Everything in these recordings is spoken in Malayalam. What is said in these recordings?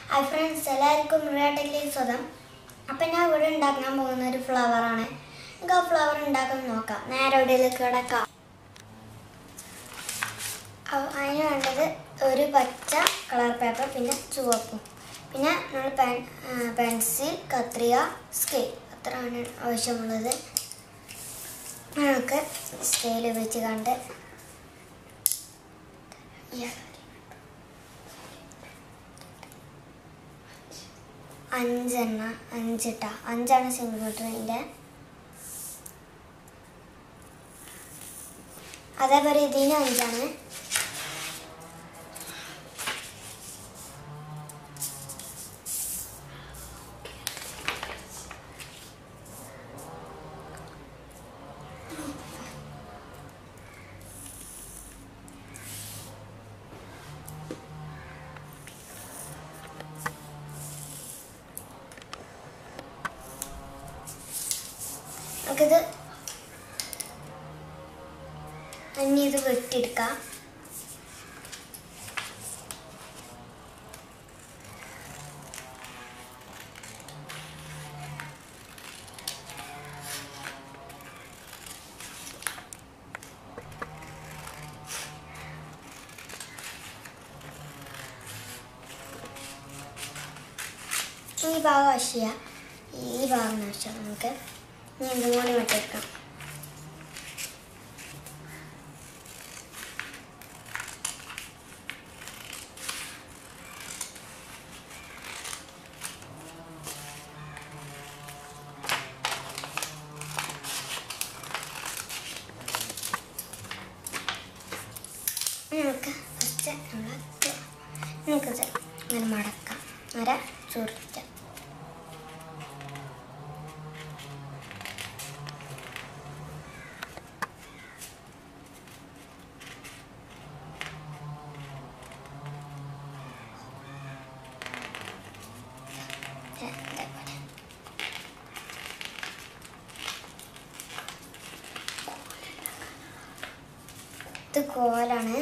ഹായ് ഫ്രണ്ട്സ് എല്ലാവർക്കും മൃഗാട്ടക്കിലേക്ക് സ്വതം അപ്പം ഞാൻ ഇവിടെ ഉണ്ടാക്കാൻ പോകുന്ന ഒരു ഫ്ലവറാണ് നമുക്ക് ആ ഫ്ലവർ ഉണ്ടാക്കാൻ നോക്കാം നേരെ ഇവിടെയിലേക്ക് കിടക്കാം അ- അതിന് വേണ്ടത് ഒരു പച്ച കളർ പേപ്പർ പിന്നെ ചുവപ്പും പിന്നെ നമ്മൾ പെൻ പെൻസിൽ കത്രിക സ്കെയിൽ അത്രയാണ് ആവശ്യമുള്ളത് നമുക്ക് സ്കെയിൽ വെച്ച് കണ്ട് അഞ്ചെണ്ണ അഞ്ചിട്ട അഞ്ചാണ് സെൻറ്റിമീറ്ററിൻ്റെ അതേപോലെ ഇതിന് അഞ്ചാണ് നമുക്കിത് ഇനി ഇത് വെട്ടിയെടുക്കാം ഈ ഭാഗം ആവശ്യ ഈ ഭാഗം ആവശ്യം നമുക്ക് ഇനി ഇതും കൂടി വെട്ടിയെടുക്കാം നമുക്ക് ഫസ്റ്റ് നമ്മൾ നമുക്കിത് ഇങ്ങനെ മടക്കാം അര ചുരുട്ട ഇതേപോലെ ഇത് കോലാണ്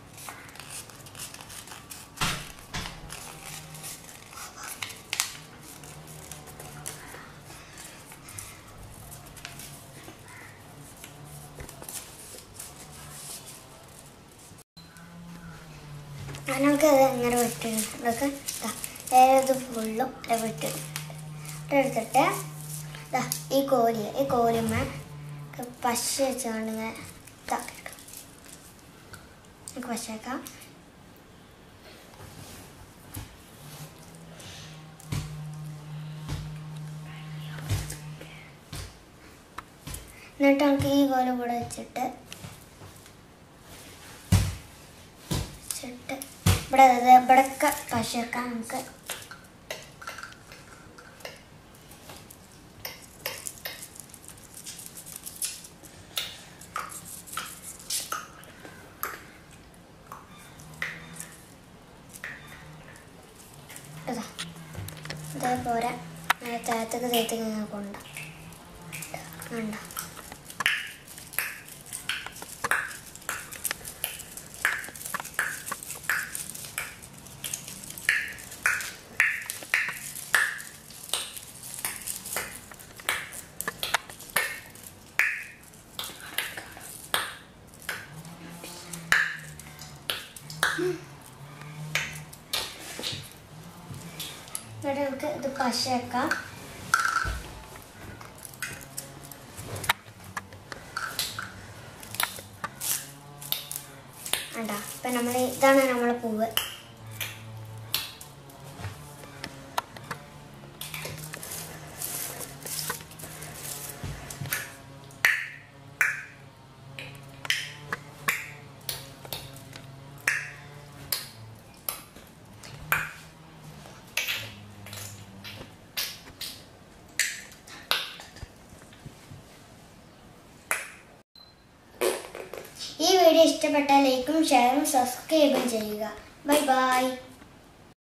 നമുക്ക് അത് ഇങ്ങനെ വെട്ടിടും അതൊക്കെ ഏത് ഫുള്ളും വെട്ടി എടുത്തിട്ട് ദാ ഈ കോരി ഈ കോരിമ്മ പശ വെച്ചുകൊണ്ട് ഇങ്ങനെ ഇതാക്കിയെടുക്കാം നമുക്ക് പശ വെക്കാം എന്നിട്ട് നമുക്ക് ഈ കോല കൂടെ വെച്ചിട്ട് വെച്ചിട്ട് ഇവിടെ ഇത് ഇവിടെയൊക്കെ പശ വെക്കാം നമുക്ക് ഇതാ ഇതേപോലെ താഴത്തേക്ക് തേത്തേക്ക് ഇങ്ങനെ കൊണ്ട കണ്ട ഇവിടെ നമുക്ക് ഇത് പശ വെക്കാം വേണ്ട ഇപ്പം നമ്മൾ ഇതാണ് നമ്മളെ പൂവ് ഈ വീഡിയോ ഇഷ്ടപ്പെട്ടാൽ ലൈക്കും ഷെയറും സബ്സ്ക്രൈബും ചെയ്യുക ബൈ ബൈ